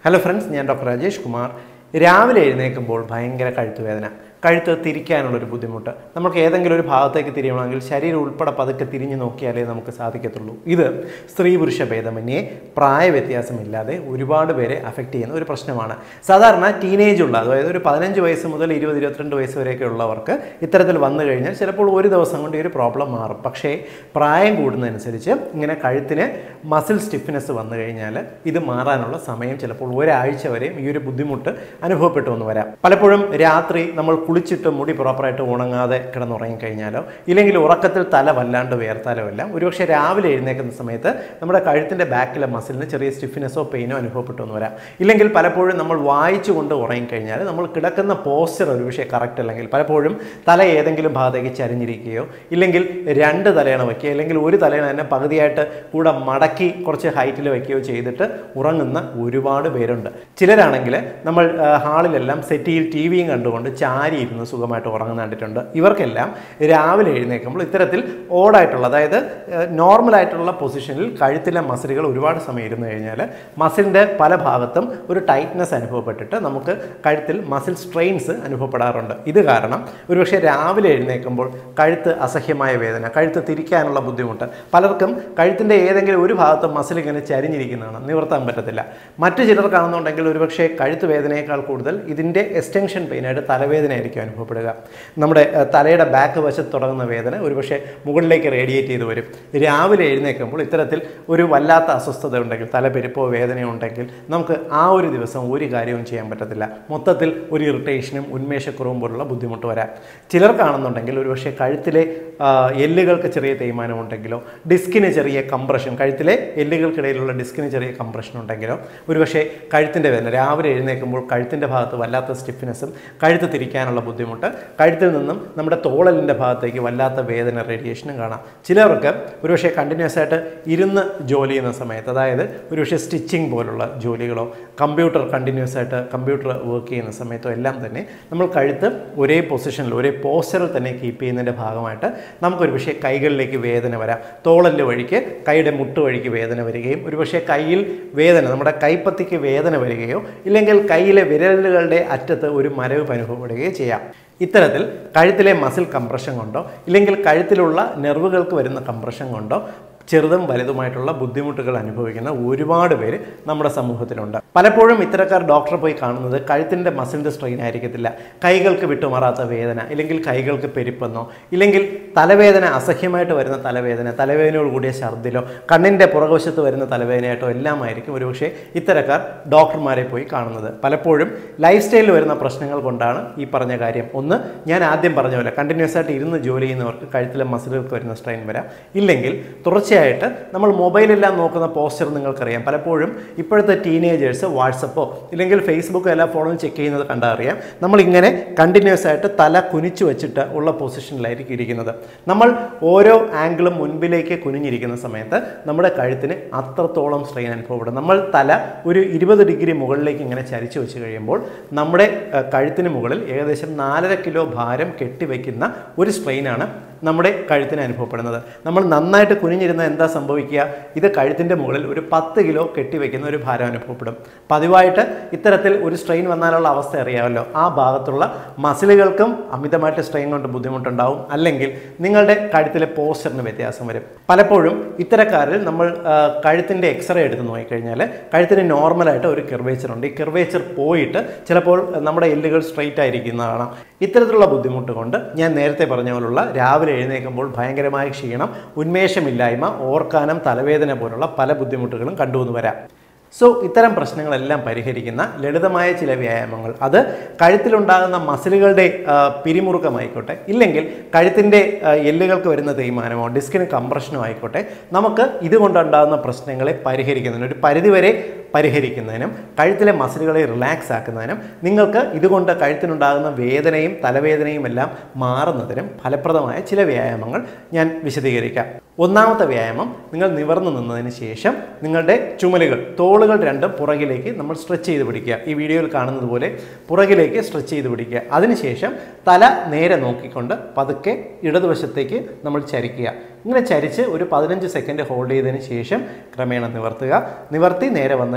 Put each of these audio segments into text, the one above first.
hello friends ഞാൻ doctor Rajesh Kumar രാവിലെ എഴുന്നേൽക്കുമ്പോൾ ഭയങ്കര കഴുത്ത് വേദന കഴുത്ത് തിരിക്കാനുള്ളൊരു ബുദ്ധിമുട്ട് നമുക്ക് ഏതെങ്കിലും ഒരു ഭാഗത്തേക്ക് തിരിയണമെങ്കിൽ ശരീരം ഉൾപ്പെടെ പതുക്കെ തിരിഞ്ഞു നോക്കിയാലേ നമുക്ക് സാധിക്കത്തുള്ളൂ ഇത് സ്ത്രീ പുരുഷ ഭേദമന്യേ പ്രായ വ്യത്യാസമില്ലാതെ ഒരുപാട് പേരെ അഫക്റ്റ് ചെയ്യുന്ന ഒരു പ്രശ്നമാണ് സാധാരണ ടീനേജ് ഉള്ള അതായത് ഒരു പതിനഞ്ച് വയസ്സ് മുതൽ ഇരുപത് ഇരുപത്തിരണ്ട് വയസ്സ് വരെയൊക്കെ ഉള്ളവർക്ക് ഇത്തരത്തിൽ വന്നു കഴിഞ്ഞാൽ ചിലപ്പോൾ ഒരു ദിവസം കൊണ്ട് ഈ ഒരു പ്രോബ്ലം മാറും പക്ഷേ പ്രായം കൂടുന്നതനുസരിച്ച് ഇങ്ങനെ കഴുത്തിന് മസിൽ സ്റ്റിഫ്നെസ് വന്നു കഴിഞ്ഞാൽ ഇത് മാറാനുള്ള സമയം ചിലപ്പോൾ ഒരാഴ്ച വരെയും ഈ ഒരു ബുദ്ധിമുട്ട് അനുഭവപ്പെട്ടു എന്ന് വരാം പലപ്പോഴും രാത്രി നമ്മൾ കുളിച്ചിട്ട് മുടി പ്രോപ്പറായിട്ട് ഉണങ്ങാതെ കിടന്നുറങ്ങിക്കഴിഞ്ഞാലോ ഇല്ലെങ്കിൽ ഉറക്കത്തിൽ തല വല്ലാണ്ട് വേർത്താലോ എല്ലാം ഒരുപക്ഷെ രാവിലെ എഴുന്നേക്കുന്ന സമയത്ത് നമ്മുടെ കഴുത്തിൻ്റെ ബാക്കിലെ മസിലിന് ചെറിയ സ്റ്റിഫ്നെസ്സോ പെയിനോ അനുഭവപ്പെട്ടു എന്ന് വരാം ഇല്ലെങ്കിൽ പലപ്പോഴും നമ്മൾ വായിച്ചു കൊണ്ട് ഉറങ്ങിക്കഴിഞ്ഞാൽ നമ്മൾ കിടക്കുന്ന പോസ്ചർ ഒരുപക്ഷെ കറക്റ്റ് അല്ലെങ്കിൽ പലപ്പോഴും തല ഏതെങ്കിലും ഭാഗത്തേക്ക് ചരിഞ്ഞിരിക്കുകയോ ഇല്ലെങ്കിൽ രണ്ട് തലയണ വയ്ക്കുക അല്ലെങ്കിൽ ഒരു തലയണ തന്നെ പകുതിയായിട്ട് കൂടെ മടക്കി കുറച്ച് ഹൈറ്റിൽ വയ്ക്കുകയോ ചെയ്തിട്ട് ഉറങ്ങുന്ന ഒരുപാട് പേരുണ്ട് ചിലരാണെങ്കിൽ നമ്മൾ ആ, ഹാളിലെല്ലാം സെറ്റിയിൽ ടി വിയും കണ്ടുകൊണ്ട് ചാരി ഇരുന്ന് സുഖമായിട്ട് ഉറങ്ങുന്ന കണ്ടിട്ടുണ്ട് ഇവർക്കെല്ലാം രാവിലെ എഴുന്നേൽക്കുമ്പോൾ ഇത്തരത്തിൽ ഓടായിട്ടുള്ള അതായത് നോർമലായിട്ടുള്ള പൊസിഷനിൽ കഴുത്തിലെ മസിലുകൾ ഒരുപാട് സമയം ഇരുന്ന് കഴിഞ്ഞാൽ മസിലിൻ്റെ പല ഭാഗത്തും ഒരു ടൈറ്റ്നസ് അനുഭവപ്പെട്ടിട്ട് നമുക്ക് കഴുത്തിൽ മസിൽ സ്ട്രെയിൻസ് അനുഭവപ്പെടാറുണ്ട് ഇത് കാരണം ഒരുപക്ഷെ രാവിലെ എഴുന്നേൽക്കുമ്പോൾ കഴുത്ത് അസഹ്യമായ വേദന കഴുത്ത് തിരിക്കാനുള്ള ബുദ്ധിമുട്ട് പലർക്കും കഴുത്തിൻ്റെ ഏതെങ്കിലും ഒരു ഭാഗത്ത് മസിൽ ഇങ്ങനെ ചരിഞ്ഞിരിക്കുന്നതാണ് നിവർത്താൻ പറ്റത്തില്ല മറ്റു ചിലർ കാണുന്നുണ്ടെങ്കിൽ ഒരുപക്ഷെ കഴുത്ത് വേദനയേക്കാൾ കൂടുതൽ ഇതിൻ്റെ എക്സ്റ്റൻഷൻ പെയിനായിട്ട് തലവേദന ആയിരിക്കും അനുഭവപ്പെടുക നമ്മുടെ ഏഹ്, തലയുടെ ബാക്ക് വശത്ത് തുടങ്ങുന്ന വേദന ഒരുപക്ഷെ മുകളിലേക്ക് റേഡിയേറ്റ് ചെയ്ത് വരും രാവിലെ എഴുന്നേൽക്കുമ്പോൾ ഇത്തരത്തിൽ ഒരു വല്ലാത്ത അസ്വസ്ഥത ഉണ്ടെങ്കിൽ തലപെരുപ്പോ വേദനയോ ഉണ്ടെങ്കിൽ നമുക്ക് ആ ഒരു ദിവസം ഒരു കാര്യവും ചെയ്യാൻ പറ്റത്തില്ല മൊത്തത്തിൽ ഒരു ഇറിറ്റേഷനും ഉന്മേഷക്കുറവും പോലുള്ള ബുദ്ധിമുട്ട് വരാം ചിലർ കാണുന്നുണ്ടെങ്കിൽ ഒരുപക്ഷെ കഴുത്തിലെ ആ, എല്ലുകൾക്ക് ചെറിയ തേയ്മാനം ഉണ്ടെങ്കിലോ ഡിസ്കിന് ചെറിയ കംപ്രഷൻ കഴുത്തിലെ എല്ലുകൾക്കിടയിലുള്ള ഡിസ്കിന് ചെറിയ കംപ്രഷൻ ഉണ്ടെങ്കിലോ ഒരുപക്ഷെ കഴുത്തിൻ്റെ വേദന രാവിലെ എഴുന്നേൽക്കുമ്പോൾ കഴുത്തിൻ്റെ ഭാഗത്ത് വല്ലാത്ത സ്റ്റിഫ്നെസ്സും കഴുത്ത് തിരിക്കാനുള്ള ബുദ്ധിമുട്ട് കഴുത്തിൽ നിന്നും നമ്മുടെ തോളലിൻ്റെ ഭാഗത്തേക്ക് വല്ലാത്ത വേദന റേഡിയേഷനും കാണാം ചിലർക്ക് ഒരുപക്ഷെ കണ്ടിന്യൂസ് ആയിട്ട് ഇരുന്ന് ജോലി ചെയ്യുന്ന സമയത്ത് അതായത് ഒരുപക്ഷെ സ്റ്റിച്ചിങ് പോലുള്ള ജോലികളോ കമ്പ്യൂട്ടർ കണ്ടിന്യൂസ് ആയിട്ട് കമ്പ്യൂട്ടർ വർക്ക് ചെയ്യുന്ന സമയത്തോ എല്ലാം തന്നെ നമ്മൾ കഴുത്ത് ഒരേ പൊസിഷനിൽ ഒരേ പോസ്റ്ററിൽ തന്നെ കീപ്പ് ചെയ്യുന്നതിൻ്റെ ഭാഗമായിട്ട് നമുക്കൊരു പക്ഷേ കൈകളിലേക്ക് വേദന വരാം തോളല് വഴിക്ക് കൈയുടെ മുട്ട് വഴിക്ക് വേദന വരികയും ഒരുപക്ഷെ കയ്യിൽ വേദന നമ്മുടെ കൈപ്പത്തിക്ക് വേദന വരികയോ ഇല്ലെങ്കിൽ കയ്യിലെ വിരലുകളുടെ അറ്റത്ത് ഒരു മരവിപ്പ് അനുഭവപ്പെടുകയോ ചെയ്യാം ഇത്തരത്തിൽ കഴുത്തിലെ മസിൽ കംപ്രഷൻ കൊണ്ടോ ഇല്ലെങ്കിൽ കഴുത്തിലുള്ള നെർവുകൾക്ക് വരുന്ന കംപ്രഷൻ കൊണ്ടോ ചെറുതും വലുതുമായിട്ടുള്ള ബുദ്ധിമുട്ടുകൾ അനുഭവിക്കുന്ന ഒരുപാട് പേര് നമ്മുടെ സമൂഹത്തിലുണ്ട് പലപ്പോഴും ഇത്തരക്കാർ ഡോക്ടറെ പോയി കാണുന്നത് കഴുത്തിൻ്റെ മസിലിൻ്റെ സ്ട്രെയിൻ ആയിരിക്കത്തില്ല കൈകൾക്ക് വിട്ടുമാറാത്ത വേദന ഇല്ലെങ്കിൽ കൈകൾക്ക് പെരുപ്പെന്നോ ഇല്ലെങ്കിൽ തലവേദന അസഹ്യമായിട്ട് വരുന്ന തലവേദന തലവേദനയോട് കൂടിയ ഛർദിലോ കണ്ണിൻ്റെ പുറകുവശത്ത് വരുന്ന തലവേദനയായിട്ടോ എല്ലാമായിരിക്കും ഒരുപക്ഷെ ഇത്തരക്കാർ ഡോക്ടർമാരെ പോയി കാണുന്നത് പലപ്പോഴും ലൈഫ് സ്റ്റൈലിൽ വരുന്ന പ്രശ്നങ്ങൾ കൊണ്ടാണ് ഈ പറഞ്ഞ കാര്യം ഒന്ന് ഞാൻ ആദ്യം പറഞ്ഞ പോലെ കണ്ടിന്യൂസ് ആയിട്ട് ഇരുന്ന് ജോലി ചെയ്യുന്നവർക്ക് കഴുത്തിലെ മസിലുകൾക്ക് വരുന്ന സ്ട്രെയിൻ വരാം ഇല്ലെങ്കിൽ തുടർച്ചയായിട്ട് നമ്മൾ മൊബൈലെല്ലാം നോക്കുന്ന പോസ്റ്റർ നിങ്ങൾക്കറിയാം പലപ്പോഴും ഇപ്പോഴത്തെ ടീനേജേഴ്സ് വാട്സപ്പോ ഇല്ലെങ്കിൽ ഫേസ്ബുക്കോ എല്ലാം ഫോണിൽ ചെക്ക് ചെയ്യുന്നത് കണ്ടാൽ അറിയാം നമ്മളിങ്ങനെ കണ്ടിന്യൂസ് ആയിട്ട് തല കുനിച്ചു വെച്ചിട്ട് ഉള്ള പൊസിഷനിലായിരിക്കും ഇരിക്കുന്നത് നമ്മൾ ഓരോ ആംഗിളും മുൻപിലേക്ക് കുനിഞ്ഞിരിക്കുന്ന സമയത്ത് നമ്മുടെ കഴുത്തിന് അത്രത്തോളം സ്ട്രെയിൻ അനുഭവപ്പെടും നമ്മൾ തല ഒരു ഇരുപത് ഡിഗ്രി മുകളിലേക്ക് ഇങ്ങനെ ചരിച്ചു വെച്ച് കഴിയുമ്പോൾ നമ്മുടെ ഏഹ്, കഴുത്തിന് മുകളിൽ ഏകദേശം നാലര കിലോ ഭാരം കെട്ടിവെക്കുന്ന ഒരു സ്ട്രെയിനാണ് നമ്മുടെ കഴുത്തിന് അനുഭവപ്പെടുന്നത് നമ്മൾ നന്നായിട്ട് കുനിഞ്ഞിരുന്ന എന്താ സംഭവിക്കുക ഇത് കഴുത്തിൻ്റെ മുകളിൽ ഒരു പത്ത് കിലോ കെട്ടിവെക്കുന്ന ഒരു ഭാരം അനുഭവപ്പെടും പതിവായിട്ട് ഇത്തരത്തിൽ ഒരു സ്ട്രെയിൻ വന്നാലുള്ള അവസ്ഥ അറിയാമല്ലോ ആ ഭാഗത്തുള്ള മസിലുകൾക്കും അമിതമായിട്ട് സ്ട്രെയിൻ കൊണ്ട് ബുദ്ധിമുട്ടുണ്ടാവും അല്ലെങ്കിൽ നിങ്ങളുടെ കഴുത്തിലെ പോസ്റ്ററിന് വ്യത്യാസം വരും പലപ്പോഴും ഇത്തരക്കാരിൽ നമ്മൾ ആ, കഴുത്തിൻ്റെ എക്സ്റേ എടുത്ത് നോക്കിക്കഴിഞ്ഞാൽ കഴുത്തിന് നോർമലായിട്ട് ഒരു കെർവേച്ചർ ഉണ്ട് ഈ കെർവേച്ചർ പോയിട്ട് ചിലപ്പോൾ നമ്മുടെ എല്ലുകൾ സ്ട്രെയിറ്റ് ആയിരിക്കുന്നതാണ് ഇത്തരത്തിലുള്ള ബുദ്ധിമുട്ട് കൊണ്ട് ഞാൻ നേരത്തെ പറഞ്ഞ പോലുള്ള രാവിലെ എഴുന്നേൽക്കുമ്പോൾ ഭയങ്കരമായ ക്ഷീണം ഉന്മേഷമില്ലായ്മ ഓർക്കാനം തലവേദന പോലുള്ള പല ബുദ്ധിമുട്ടുകളും കണ്ടുവന്ന് വരാം സോ ഇത്തരം പ്രശ്നങ്ങളെല്ലാം പരിഹരിക്കുന്ന ലളിതമായ ചില വ്യായാമങ്ങൾ അത് കഴുത്തിലുണ്ടാകുന്ന മസിലുകളുടെ ആ, പിരിമുറുക്കമായിക്കോട്ടെ ഇല്ലെങ്കിൽ കഴുത്തിൻ്റെ ആ, എല്ലുകൾക്ക് വരുന്ന തേയ്മാനമോ ഡിസ്കിന് കംപ്രഷനോ ആയിക്കോട്ടെ നമുക്ക് ഇതുകൊണ്ടുണ്ടാകുന്ന പ്രശ്നങ്ങളെ പരിഹരിക്കുന്നതിന് ഒരു പരിധിവരെ പരിഹരിക്കുന്നതിനും കഴുത്തിലെ മസിലുകളെ റിലാക്സ് ആക്കുന്നതിനും നിങ്ങൾക്ക് ഇതുകൊണ്ട് കഴുത്തിനുണ്ടാകുന്ന വേദനയും തലവേദനയും എല്ലാം മാറുന്നതിനും ഫലപ്രദമായ ചില വ്യായാമങ്ങൾ ഞാൻ വിശദീകരിക്കാം ഒന്നാമത്തെ വ്യായാമം നിങ്ങൾ നിവർന്നു നിന്നതിന് ശേഷം നിങ്ങളുടെ ചുമലുകൾ തോളുകൾ രണ്ടും പുറകിലേക്ക് നമ്മൾ സ്ട്രെച്ച് ചെയ്ത് പിടിക്കുക ഈ വീഡിയോയിൽ കാണുന്നത് പോലെ പുറകിലേക്ക് സ്ട്രെച്ച് ചെയ്ത് പിടിക്കുക അതിനുശേഷം തല നേരെ നോക്കിക്കൊണ്ട് പതുക്കെ ഇടതുവശത്തേക്ക് നമ്മൾ ചരിക്കുക ഇങ്ങനെ ചരിച്ച് ഒരു പതിനഞ്ച് സെക്കൻഡ് ഹോൾഡ് ചെയ്തതിന് ശേഷം ക്രമേണ നിവർത്തുക നിവർത്തി നേരെ വന്നതിന്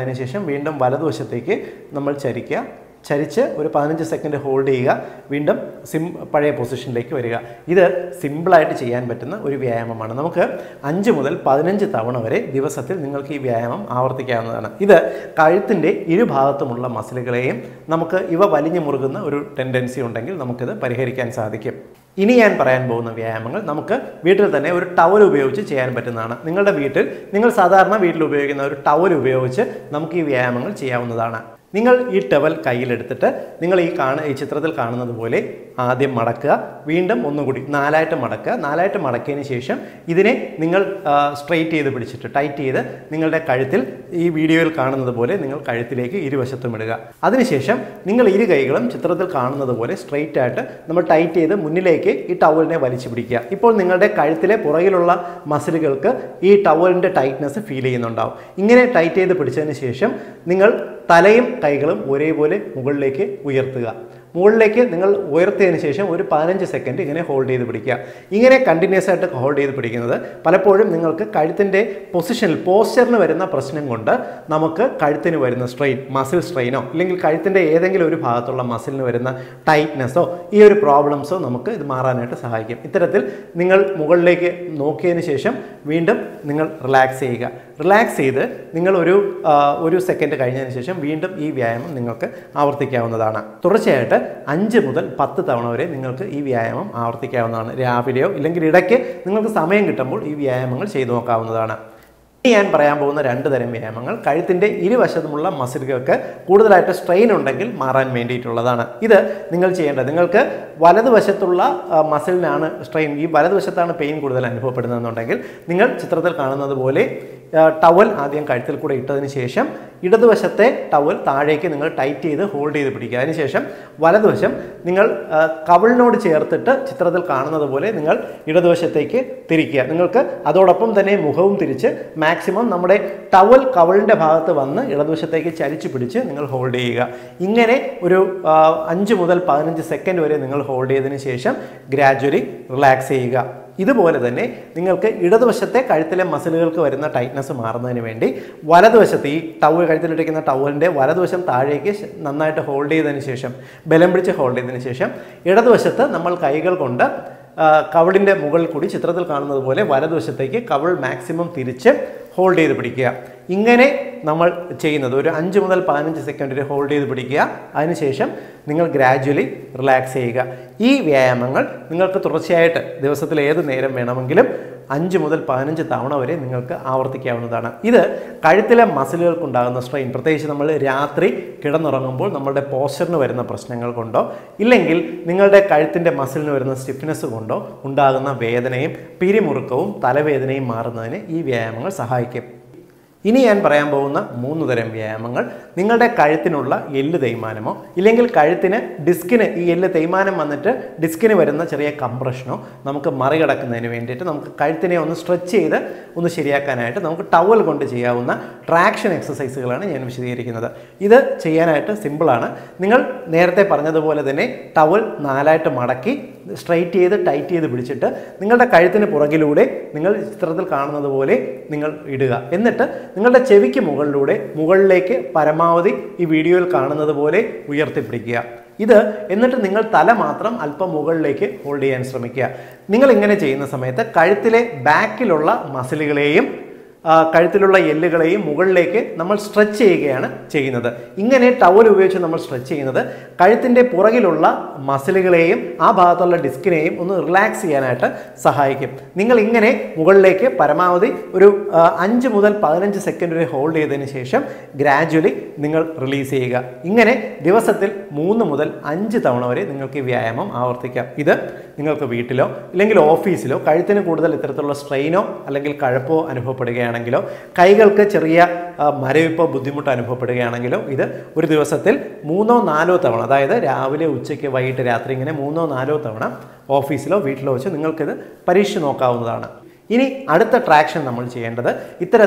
വന്നതിന് ശേഷം വീണ്ടും വലതുവശത്തേക്ക് നമ്മൾ ചരിക്കുക ചരിച്ച് ഒരു പതിനഞ്ച് സെക്കൻഡ് ഹോൾഡ് ചെയ്യുക വീണ്ടും സിം പഴയ പൊസിഷനിലേക്ക് വരിക ഇത് സിമ്പിളായിട്ട് ചെയ്യാൻ പറ്റുന്ന ഒരു വ്യായാമമാണ് നമുക്ക് അഞ്ച് മുതൽ പതിനഞ്ച് തവണ വരെ ദിവസത്തിൽ നിങ്ങൾക്ക് ഈ വ്യായാമം ആവർത്തിക്കാവുന്നതാണ് ഇത് കഴുത്തിൻ്റെ ഇരുഭാഗത്തുമുള്ള മസിലുകളെയും നമുക്ക് ഇവ വലിഞ്ഞു മുറുകുന്ന ഒരു ടെൻഡൻസി ഉണ്ടെങ്കിൽ നമുക്കിത് പരിഹരിക്കാൻ സാധിക്കും ഇനി ഞാൻ പറയാൻ പോകുന്ന വ്യായാമങ്ങൾ നമുക്ക് വീട്ടിൽ തന്നെ ഒരു ടവൽ ഉപയോഗിച്ച് ചെയ്യാൻ പറ്റുന്നതാണ് നിങ്ങളുടെ വീട്ടിൽ നിങ്ങൾ സാധാരണ വീട്ടിൽ ഉപയോഗിക്കുന്ന ഒരു ടവൽ ഉപയോഗിച്ച് നമുക്ക് ഈ വ്യായാമങ്ങൾ ചെയ്യാവുന്നതാണ് നിങ്ങൾ ഈ ടവൽ കയ്യിലെടുത്തിട്ട് നിങ്ങൾ ഈ കാണ ഈ ചിത്രത്തിൽ കാണുന്നത് പോലെ ആദ്യം മടക്കുക വീണ്ടും ഒന്നുകൂടി നാലായിട്ട് മടക്കുക നാലായിട്ട് മടക്കിയതിന് ശേഷം ഇതിനെ നിങ്ങൾ സ്ട്രെയിറ്റ് ചെയ്ത് പിടിച്ചിട്ട് ടൈറ്റ് ചെയ്ത് നിങ്ങളുടെ കഴുത്തിൽ ഈ വീഡിയോയിൽ കാണുന്നത് പോലെ നിങ്ങൾ കഴുത്തിലേക്ക് ഇരുവശത്തും ഇടുക അതിനുശേഷം നിങ്ങൾ ഇരു കൈകളും ചിത്രത്തിൽ കാണുന്നത് പോലെ സ്ട്രെയിറ്റ് ആയിട്ട് നമ്മൾ ടൈറ്റ് ചെയ്ത് മുന്നിലേക്ക് ഈ ടവലിനെ വലിച്ചു പിടിക്കുക ഇപ്പോൾ നിങ്ങളുടെ കഴുത്തിലെ പുറകിലുള്ള മസിലുകൾക്ക് ഈ ടവലിൻ്റെ ടൈറ്റ്നസ് ഫീൽ ചെയ്യുന്നുണ്ടാവും ഇങ്ങനെ ടൈറ്റ് ചെയ്ത് പിടിച്ചതിന് ശേഷം നിങ്ങൾ തലയും കൈകളും ഒരേപോലെ മുകളിലേക്ക് ഉയർത്തുക മുകളിലേക്ക് നിങ്ങൾ ഉയർത്തിയതിന് ശേഷം ഒരു പതിനഞ്ച് സെക്കൻഡ് ഇങ്ങനെ ഹോൾഡ് ചെയ്ത് പിടിക്കുക ഇങ്ങനെ കണ്ടിന്യൂസ് ആയിട്ട് ഹോൾഡ് ചെയ്ത് പിടിക്കുന്നത് പലപ്പോഴും നിങ്ങൾക്ക് കഴുത്തിൻ്റെ പൊസിഷനിൽ പോസ്ചറിന് വരുന്ന പ്രശ്നം കൊണ്ട് നമുക്ക് കഴുത്തിന് വരുന്ന സ്ട്രെയിൻ മസിൽ സ്ട്രെയിനോ അല്ലെങ്കിൽ കഴുത്തിൻ്റെ ഏതെങ്കിലും ഒരു ഭാഗത്തുള്ള മസിലിന് വരുന്ന ടൈറ്റ്നെസ്സോ ഈ ഒരു പ്രോബ്ലംസോ നമുക്ക് ഇത് മാറാനായിട്ട് സഹായിക്കും ഇത്തരത്തിൽ നിങ്ങൾ മുകളിലേക്ക് നോക്കിയതിന് ശേഷം വീണ്ടും നിങ്ങൾ റിലാക്സ് ചെയ്യുക റിലാക്സ് ചെയ്ത് നിങ്ങൾ ഒരു ആ, ഒരു സെക്കൻഡ് കഴിഞ്ഞതിന് ശേഷം വീണ്ടും ഈ വ്യായാമം നിങ്ങൾക്ക് ആവർത്തിക്കാവുന്നതാണ് തുടർച്ചയായിട്ട് അഞ്ച് മുതൽ പത്ത് തവണ വരെ നിങ്ങൾക്ക് ഈ വ്യായാമം ആവർത്തിക്കാവുന്നതാണ് രാവിലെയോ ഇല്ലെങ്കിൽ ഇടയ്ക്ക് നിങ്ങൾക്ക് സമയം കിട്ടുമ്പോൾ ഈ വ്യായാമങ്ങൾ ചെയ്തു നോക്കാവുന്നതാണ് ഇനി ഞാൻ പറയാൻ പോകുന്ന രണ്ട് തരം വ്യായാമങ്ങൾ കഴുത്തിൻ്റെ ഇരുവശത്തുമുള്ള മസിലുകൾക്ക് കൂടുതലായിട്ട് സ്ട്രെയിൻ ഉണ്ടെങ്കിൽ മാറാൻ വേണ്ടിയിട്ടുള്ളതാണ് ഇത് നിങ്ങൾ ചെയ്യേണ്ടത് നിങ്ങൾക്ക് വലതുവശത്തുള്ള ആ, മസിലിനാണ് സ്ട്രെയിൻ ഈ വലതുവശത്താണ് പെയിൻ കൂടുതൽ അനുഭവപ്പെടുന്നതെന്നുണ്ടെങ്കിൽ നിങ്ങൾ ചിത്രത്തിൽ കാണുന്നത് പോലെ ആ, ടവൽ ആദ്യം കഴുത്തിൽ കൂടെ ഇട്ടതിന് ശേഷം ഇടതുവശത്തെ ടവൽ താഴേക്ക് നിങ്ങൾ ടൈറ്റ് ചെയ്ത് ഹോൾഡ് ചെയ്ത് പിടിക്കുക അതിനുശേഷം വലതുവശം നിങ്ങൾ ആ, കവിളിനോട് ചേർത്തിട്ട് ചിത്രത്തിൽ കാണുന്നത് പോലെ നിങ്ങൾ ഇടതുവശത്തേക്ക് തിരിക്കുക നിങ്ങൾക്ക് അതോടൊപ്പം തന്നെ മുഖവും തിരിച്ച് മാക്സിമം നമ്മുടെ ടവൽ കവളിൻ്റെ ഭാഗത്ത് വന്ന് ഇടതുവശത്തേക്ക് ചരിച്ചു പിടിച്ച് നിങ്ങൾ ഹോൾഡ് ചെയ്യുക ഇങ്ങനെ ഒരു ആ, അഞ്ച് മുതൽ പതിനഞ്ച് സെക്കൻഡ് വരെ നിങ്ങൾ ഹോൾഡ് ചെയ്തതിന് ശേഷം ഗ്രാജ്വലി റിലാക്സ് ചെയ്യുക ഇതുപോലെ തന്നെ നിങ്ങൾക്ക് ഇടതുവശത്തെ കഴുത്തിലെ മസിലുകൾക്ക് വരുന്ന ടൈറ്റ്നസ് മാറുന്നതിന് വേണ്ടി വലതുവശത്ത് ഈ ടവൽ കഴുത്തിലിട്ടിരിക്കുന്ന ടവലിൻ്റെ വലതുവശം താഴേക്ക് ശ- നന്നായിട്ട് ഹോൾഡ് ചെയ്തതിന് ശേഷം ബലം പിടിച്ച് ഹോൾഡ് ചെയ്തതിന് ശേഷം ഇടതുവശത്ത് നമ്മൾ കൈകൾ കൊണ്ട് ആ, കവിളിൻ്റെ മുകളിൽ കൂടി ചിത്രത്തിൽ കാണുന്നത് പോലെ വലതുവശത്തേക്ക് കവിൾ മാക്സിമം തിരിച്ച് ഹോൾഡ് ചെയ്ത് പിടിക്കുക ഇങ്ങനെ നമ്മൾ ചെയ്യുന്നത് ഒരു അഞ്ച് മുതൽ പതിനഞ്ച് സെക്കൻഡ് വരെ ഹോൾഡ് ചെയ്ത് പിടിക്കുക അതിനുശേഷം നിങ്ങൾ ഗ്രാജ്വലി റിലാക്സ് ചെയ്യുക ഈ വ്യായാമങ്ങൾ നിങ്ങൾക്ക് തുടർച്ചയായിട്ട് ദിവസത്തിൽ ഏത് നേരം വേണമെങ്കിലും അഞ്ച് മുതൽ പതിനഞ്ച് തവണ വരെ നിങ്ങൾക്ക് ആവർത്തിക്കാവുന്നതാണ് ഇത് കഴുത്തിലെ മസിലുകൾക്കുണ്ടാകുന്ന സ്ട്രെയിൻ പ്രത്യേകിച്ച് നമ്മൾ രാത്രി കിടന്നുറങ്ങുമ്പോൾ നമ്മളുടെ പോസ്റ്ററിന് വരുന്ന പ്രശ്നങ്ങൾ കൊണ്ടോ ഇല്ലെങ്കിൽ നിങ്ങളുടെ കഴുത്തിൻ്റെ മസിലിന് വരുന്ന സ്റ്റിഫ്നെസ് കൊണ്ടോ ഉണ്ടാകുന്ന വേദനയും പിരിമുറുക്കവും തലവേദനയും മാറുന്നതിന് ഈ വ്യായാമങ്ങൾ സഹായിക്കും ഇനി ഞാൻ പറയാൻ പോകുന്ന മൂന്ന് തരം വ്യായാമങ്ങൾ നിങ്ങളുടെ കഴുത്തിനുള്ള എല്ല് തേയ്മാനമോ ഇല്ലെങ്കിൽ കഴുത്തിന് ഡിസ്കിന് ഈ എല്ല് തേയ്മാനം വന്നിട്ട് ഡിസ്കിന് വരുന്ന ചെറിയ കംപ്രഷനോ നമുക്ക് മറികടക്കുന്നതിന് വേണ്ടിയിട്ട് നമുക്ക് കഴുത്തിനെ ഒന്ന് സ്ട്രെച്ച് ചെയ്ത് ഒന്ന് ശരിയാക്കാനായിട്ട് നമുക്ക് ടവൽ കൊണ്ട് ചെയ്യാവുന്ന ട്രാക്ഷൻ എക്സസൈസുകളാണ് ഞാൻ വിശദീകരിക്കുന്നത് ഇത് ചെയ്യാനായിട്ട് സിമ്പിളാണ് നിങ്ങൾ നേരത്തെ പറഞ്ഞതുപോലെ തന്നെ ടവൽ നാലായിട്ട് മടക്കി സ്ട്രൈറ്റ് ചെയ്ത് ടൈറ്റ് ചെയ്ത് പിടിച്ചിട്ട് നിങ്ങളുടെ കഴുത്തിന് പുറകിലൂടെ നിങ്ങൾ ചിത്രത്തിൽ കാണുന്നത് പോലെ നിങ്ങൾ ഇടുക എന്നിട്ട് നിങ്ങളുടെ ചെവിക്ക് മുകളിലൂടെ മുകളിലേക്ക് പരമാവധി ഈ വീഡിയോയിൽ കാണുന്നത് പോലെ ഉയർത്തിപ്പിടിക്കുക ഇത് എന്നിട്ട് നിങ്ങൾ തല മാത്രം അല്പം മുകളിലേക്ക് ഹോൾഡ് ചെയ്യാൻ ശ്രമിക്കുക നിങ്ങൾ ഇങ്ങനെ ചെയ്യുന്ന സമയത്ത് കഴുത്തിലെ ബാക്കിലുള്ള മസിലുകളെയും ആ, കഴുത്തിലുള്ള എല്ലുകളെയും മുകളിലേക്ക് നമ്മൾ സ്ട്രെച്ച് ചെയ്യുകയാണ് ചെയ്യുന്നത് ഇങ്ങനെ ടവൽ ഉപയോഗിച്ച് നമ്മൾ സ്ട്രെച്ച് ചെയ്യുന്നത് കഴുത്തിൻ്റെ പുറകിലുള്ള മസിലുകളെയും ആ ഭാഗത്തുള്ള ഡിസ്കിനെയും ഒന്ന് റിലാക്സ് ചെയ്യാനായിട്ട് സഹായിക്കും നിങ്ങൾ ഇങ്ങനെ മുകളിലേക്ക് പരമാവധി ഒരു ആ, അഞ്ച് മുതൽ പതിനഞ്ച് സെക്കൻഡ് വരെ ഹോൾഡ് ചെയ്തതിന് ശേഷം ഗ്രാജ്വലി നിങ്ങൾ റിലീസ് ചെയ്യുക ഇങ്ങനെ ദിവസത്തിൽ മൂന്ന് മുതൽ അഞ്ച് തവണ വരെ നിങ്ങൾക്ക് ഈ വ്യായാമം ആവർത്തിക്കാം ഇത് നിങ്ങൾക്ക് വീട്ടിലോ ഇല്ലെങ്കിൽ ഓഫീസിലോ കഴുത്തിന് കൂടുതൽ ഇത്തരത്തിലുള്ള സ്ട്രെയിനോ അല്ലെങ്കിൽ കഴപ്പോ അനുഭവപ്പെടുകയാണെങ്കിലോ കൈകൾക്ക് ചെറിയ ആ, മരവിപ്പോ ബുദ്ധിമുട്ട് അനുഭവപ്പെടുകയാണെങ്കിലോ ഇത് ഒരു ദിവസത്തിൽ മൂന്നോ നാലോ തവണ അതായത് രാവിലെ ഉച്ചയ്ക്ക് വൈകിട്ട് രാത്രി ഇങ്ങനെ മൂന്നോ നാലോ തവണ ഓഫീസിലോ വീട്ടിലോ വെച്ച് നിങ്ങൾക്കിത് പരീക്ഷിച്ച് നോക്കാവുന്നതാണ് ഇനി അടുത്ത ട്രാക്ഷൻ നമ്മൾ ചെയ്യേണ്ടത് ഇത്തരത്തിൽ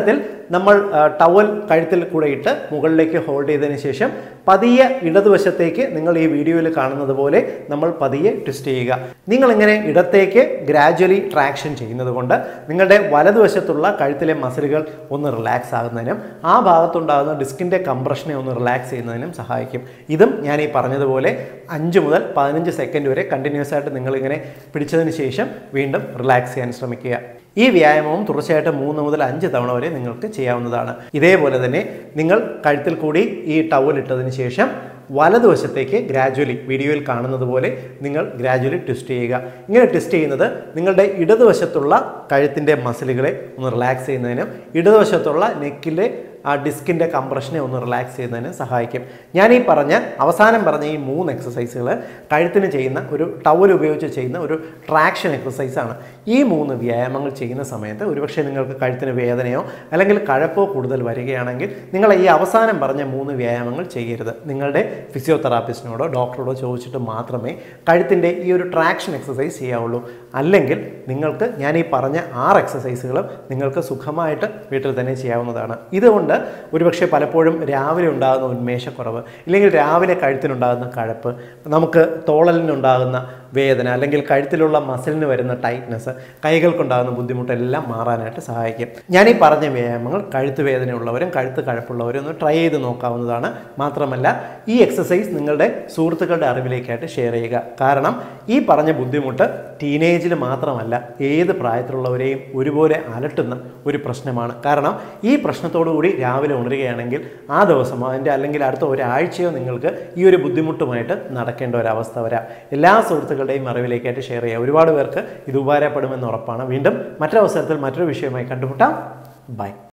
നമ്മൾ ടവൽ കഴുത്തിൽ കൂടെ ഇട്ട് മുകളിലേക്ക് ഹോൾഡ് ചെയ്തതിന് ശേഷം പതിയെ ഇടതുവശത്തേക്ക് നിങ്ങൾ ഈ വീഡിയോയിൽ കാണുന്നത് പോലെ നമ്മൾ പതിയെ ട്വിസ്റ്റ് ചെയ്യുക നിങ്ങൾ ഇങ്ങനെ ഇടത്തേക്ക് ഗ്രാജ്വലി ട്രാക്ഷൻ ചെയ്യുന്നത് കൊണ്ട് നിങ്ങളുടെ വലതുവശത്തുള്ള കഴുത്തിലെ മസിലുകൾ ഒന്ന് റിലാക്സ് ആകുന്നതിനും ആ ഭാഗത്തുണ്ടാകുന്ന ഡിസ്കിൻ്റെ കംപ്രഷനെ ഒന്ന് റിലാക്സ് ചെയ്യുന്നതിനും സഹായിക്കും ഇതും ഞാൻ ഈ പറഞ്ഞതുപോലെ അഞ്ച് മുതൽ പതിനഞ്ച് സെക്കൻഡ് വരെ കണ്ടിന്യൂസ് ആയിട്ട് നിങ്ങളിങ്ങനെ പിടിച്ചതിന് ശേഷം വീണ്ടും റിലാക്സ് ചെയ്യാൻ ശ്രമിക്കുക ഈ വ്യായാമവും തുടർച്ചയായിട്ട് മൂന്ന് മുതൽ അഞ്ച് തവണ വരെ നിങ്ങൾക്ക് ചെയ്യാവുന്നതാണ് ഇതേപോലെ തന്നെ നിങ്ങൾ കഴുത്തിൽ കൂടി ഈ ടവൽ ഇട്ടതിന് ശേഷം വലതുവശത്തേക്ക് ഗ്രാജ്വലി വീഡിയോയിൽ കാണുന്നത് പോലെ നിങ്ങൾ ഗ്രാജ്വലി ട്വിസ്റ്റ് ചെയ്യുക ഇങ്ങനെ ട്വിസ്റ്റ് ചെയ്യുന്നത് നിങ്ങളുടെ ഇടതുവശത്തുള്ള കഴുത്തിൻ്റെ മസിലുകളെ ഒന്ന് റിലാക്സ് ചെയ്യുന്നതിനും ഇടതുവശത്തുള്ള നെക്കിലെ ആ ഡിസ്കിൻ്റെ കംപ്രഷനെ ഒന്ന് റിലാക്സ് ചെയ്യുന്നതിന് സഹായിക്കും ഞാൻ ഈ പറഞ്ഞ അവസാനം പറഞ്ഞ ഈ മൂന്ന് എക്സസൈസുകൾ കഴുത്തിന് ചെയ്യുന്ന ഒരു ടവൽ ഉപയോഗിച്ച് ചെയ്യുന്ന ഒരു ട്രാക്ഷൻ എക്സസൈസാണ് ഈ മൂന്ന് വ്യായാമങ്ങൾ ചെയ്യുന്ന സമയത്ത് ഒരുപക്ഷെ നിങ്ങൾക്ക് കഴുത്തിന് വേദനയോ അല്ലെങ്കിൽ കഴപ്പോ കൂടുതൽ വരികയാണെങ്കിൽ നിങ്ങൾ ഈ അവസാനം പറഞ്ഞ മൂന്ന് വ്യായാമങ്ങൾ ചെയ്യരുത് നിങ്ങളുടെ ഫിസിയോതെറാപ്പിസ്റ്റിനോടോ ഡോക്ടറോടോ ചോദിച്ചിട്ട് മാത്രമേ കഴുത്തിൻ്റെ ഈ ഒരു ട്രാക്ഷൻ എക്സസൈസ് ചെയ്യാവുള്ളൂ അല്ലെങ്കിൽ നിങ്ങൾക്ക് ഞാൻ ഈ പറഞ്ഞ ആറ് എക്സസൈസുകളും നിങ്ങൾക്ക് സുഖമായിട്ട് വീട്ടിൽ തന്നെ ചെയ്യാവുന്നതാണ് ഇതുകൊണ്ട് ഒരുപക്ഷെ പലപ്പോഴും രാവിലെ ഉണ്ടാകുന്ന ഉന്മേഷക്കുറവ് ഇല്ലെങ്കിൽ രാവിലെ കഴുത്തിനുണ്ടാകുന്ന കഴപ്പ് നമുക്ക് തോളലിനുണ്ടാകുന്ന വേദന അല്ലെങ്കിൽ കഴുത്തിലുള്ള മസിലിന് വരുന്ന ടൈറ്റ്നസ് കൈകൾക്കുണ്ടാകുന്ന ബുദ്ധിമുട്ടെല്ലാം മാറാനായിട്ട് സഹായിക്കും ഞാൻ ഈ പറഞ്ഞ വ്യായാമങ്ങൾ കഴുത്ത് വേദനയുള്ളവരും കഴുത്ത് കഴപ്പുള്ളവരും ഒന്ന് ട്രൈ ചെയ്ത് നോക്കാവുന്നതാണ് മാത്രമല്ല ഈ എക്സസൈസ് നിങ്ങളുടെ സുഹൃത്തുക്കളുടെ അറിവിലേക്കായിട്ട് ഷെയർ ചെയ്യുക കാരണം ഈ പറഞ്ഞ ബുദ്ധിമുട്ട് ടീനേജിൽ മാത്രമല്ല ഏത് പ്രായത്തിലുള്ളവരെയും ഒരുപോലെ അലട്ടുന്ന ഒരു പ്രശ്നമാണ് കാരണം ഈ പ്രശ്നത്തോടു കൂടി രാവിലെ ഉണരുകയാണെങ്കിൽ ആ ദിവസമോ അതിൻ്റെ അല്ലെങ്കിൽ അടുത്ത ഒരാഴ്ചയോ നിങ്ങൾക്ക് ഈ ഒരു ബുദ്ധിമുട്ടുമായിട്ട് നടക്കേണ്ട ഒരവസ്ഥ വരാം എല്ലാ സുഹൃത്തുക്കളുടെയും അറിവിലേക്കായിട്ട് ഷെയർ ചെയ്യുക ഒരുപാട് പേർക്ക് ഇത് ഉപകാരപ്പെടുമെന്ന് ഉറപ്പാണ് വീണ്ടും മറ്റൊരവസരത്തിൽ മറ്റൊരു വിഷയമായി കണ്ടുമുട്ടാം ബൈ